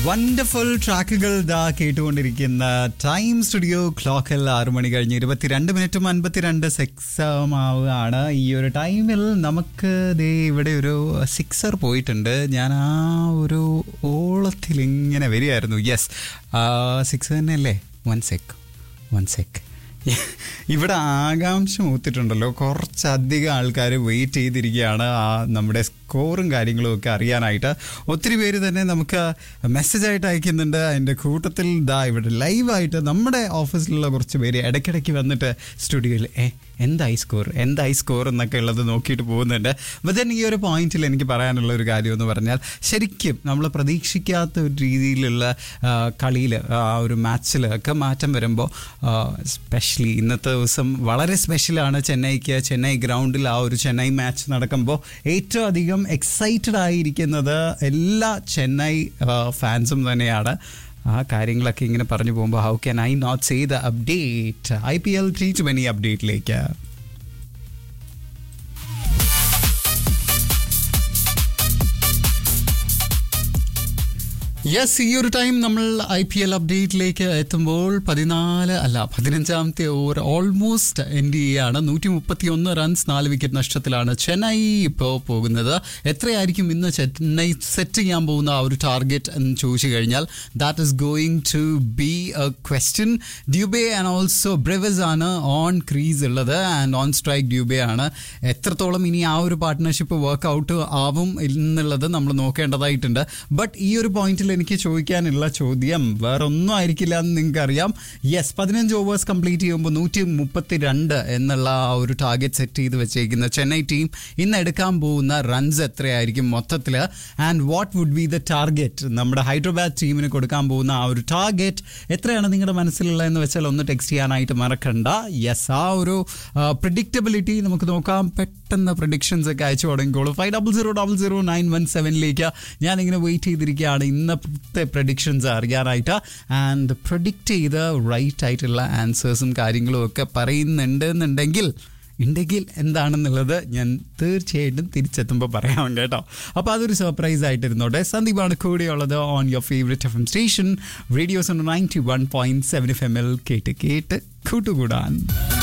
wonderful ട്രാക്കുകൾ ദാ കേട്ടുകൊണ്ടിരിക്കുന്ന ടൈം സ്റ്റുഡിയോ ക്ലോക്കിൽ ആറു മണി കഴിഞ്ഞ് ഇരുപത്തിരണ്ട് മിനിറ്റും അൻപത്തിരണ്ട് സെക്സമാവുകയാണ് ഈ ഒരു ടൈമിൽ നമുക്ക് ദേ ഇവിടെ ഒരു സിക്സർ പോയിട്ടുണ്ട് ഞാൻ ആ ഒരു ഓളത്തിൽ ഇങ്ങനെ വരികയായിരുന്നു യെസ് സിക്സ് തന്നെയല്ലേ വൺ സെക്ക് വൺ സെക്ക് ഇവിടെ ആകാംക്ഷ മൂത്തിട്ടുണ്ടല്ലോ കുറച്ചധികം ആൾക്കാർ വെയിറ്റ് ചെയ്തിരിക്കുകയാണ് ആ നമ്മുടെ സ്കോറും കാര്യങ്ങളും ഒക്കെ അറിയാനായിട്ട് ഒത്തിരി പേര് തന്നെ നമുക്ക് മെസ്സേജ് ആയിട്ട് അയക്കുന്നുണ്ട് അതിൻ്റെ കൂട്ടത്തിൽ ദാ ഇവിടെ ലൈവായിട്ട് നമ്മുടെ ഓഫീസിലുള്ള കുറച്ച് പേര് ഇടയ്ക്കിടയ്ക്ക് വന്നിട്ട് സ്റ്റുഡിയോയിൽ ഏ എന്തായി സ്കോർ എന്തായി സ്കോർ എന്നൊക്കെ ഉള്ളത് നോക്കിയിട്ട് പോകുന്നുണ്ട് ബദൻ ഈ ഒരു പോയിന്റിൽ എനിക്ക് പറയാനുള്ള ഒരു കാര്യം എന്ന് പറഞ്ഞാൽ ശരിക്കും നമ്മൾ പ്രതീക്ഷിക്കാത്ത ഒരു രീതിയിലുള്ള കളിയിൽ ആ ഒരു മാച്ചിൽ ഒക്കെ മാറ്റം വരുമ്പോൾ സ്പെഷ്യലി ഇന്നത്തെ ദിവസം വളരെ സ്പെഷ്യലാണ് ചെന്നൈക്ക് ചെന്നൈ ഗ്രൗണ്ടിൽ ആ ഒരു ചെന്നൈ മാച്ച് നടക്കുമ്പോൾ ഏറ്റവും അധികം എക്സൈറ്റഡ് ആയിരിക്കുന്നത് എല്ലാ ചെന്നൈ ഫാൻസും തന്നെയാണ് ആ കാര്യങ്ങളൊക്കെ ഇങ്ങനെ പറഞ്ഞു പോകുമ്പോൾ how can I not say the update I P L three to many അപ്ഡേറ്റിലേക്ക് യെസ് ഈ ഒരു ടൈം നമ്മൾ ഐ പി എൽ അപ്ഡേറ്റിലേക്ക് എത്തുമ്പോൾ പതിനാല് അല്ല പതിനഞ്ചാമത്തെ ഓവർ ഓൾമോസ്റ്റ് എൻഡ് ചെയ്യുകയാണ് നൂറ്റി മുപ്പത്തി ഒന്ന് റൺസ് നാല് വിക്കറ്റ് നഷ്ടത്തിലാണ് ചെന്നൈ ഇപ്പോൾ പോകുന്നത് എത്രയായിരിക്കും ഇന്ന് ചെന്നൈ സെറ്റ് ചെയ്യാൻ പോകുന്ന ആ ഒരു ടാർഗറ്റ് എന്ന് ചോദിച്ചു കഴിഞ്ഞാൽ that is going to be a question Dube and also Brevis ആണ് ഓൺ ക്രീസ് ഉള്ളത് ആൻഡ് ഓൺ സ്ട്രൈക്ക് ഡ്യൂബെ ആണ് എത്രത്തോളം ഇനി ആ ഒരു പാർട്ട്ണർഷിപ്പ് വർക്ക് ഔട്ട് ആവും എന്നുള്ളത് നമ്മൾ നോക്കേണ്ടതായിട്ടുണ്ട് ബട്ട് ഈ ഒരു പോയിന്റിൽ എനിക്ക് ചോദിക്കാനുള്ള ചോദ്യം വേറെ ഒന്നും ആയിരിക്കില്ല എന്ന് നിങ്ങൾക്ക് അറിയാം യെസ് പതിനഞ്ച് ഓവേഴ്സ് കംപ്ലീറ്റ് ചെയ്യുമ്പോൾ നൂറ്റി മുപ്പത്തി രണ്ട് എന്നുള്ള ആ ഒരു ടാർഗറ്റ് സെറ്റ് ചെയ്ത് വെച്ചേക്കുന്ന ചെന്നൈ ടീം ഇന്ന് എടുക്കാൻ പോകുന്ന റൺസ് എത്രയായിരിക്കും മൊത്തത്തിൽ and what would be the target നമ്മുടെ ഹൈദരാബാദ് ടീമിന് കൊടുക്കാൻ പോകുന്ന ആ ഒരു ടാർഗറ്റ് എത്രയാണ് നിങ്ങളുടെ മനസ്സിലുള്ളതെന്ന് വെച്ചാൽ ഒന്ന് ടെക്സ്റ്റ് ചെയ്യാനായിട്ട് മറക്കണ്ട യെസ് ആ ഒരു പ്രിഡിക്റ്റബിലിറ്റി നമുക്ക് നോക്കാം പെട്ടെന്ന് പ്രഡിക്ഷൻസ് ഒക്കെ അയച്ചു തുടങ്ങിക്കോളൂ five double zero double zero nine one സെവനിലേക്ക് ഞാനിങ്ങനെ വെയിറ്റ് ചെയ്തിരിക്കുകയാണ് ഇന്നത്തെ പ്രഡിക്ഷൻസ് അറിയാനായിട്ട് ആൻഡ് പ്രഡിക്റ്റ് ചെയ്ത് റൈറ്റ് ആയിട്ടുള്ള ആൻസേഴ്സും കാര്യങ്ങളും ഒക്കെ പറയുന്നുണ്ട് എന്നുണ്ടെങ്കിൽ ഉണ്ടെങ്കിൽ എന്താണെന്നുള്ളത് ഞാൻ തീർച്ചയായിട്ടും തിരിച്ചെത്തുമ്പോൾ പറയാം കേട്ടോ അപ്പോൾ അതൊരു സർപ്രൈസ് ആയിട്ടിരുന്നോട്ടെ സന്ദീപാണ് കൂടെയുള്ളത് on your favourite F M station radios ninety one point seven F M എൽ കേട്ട് കേട്ട് കൂട്ടുകൂടാൻ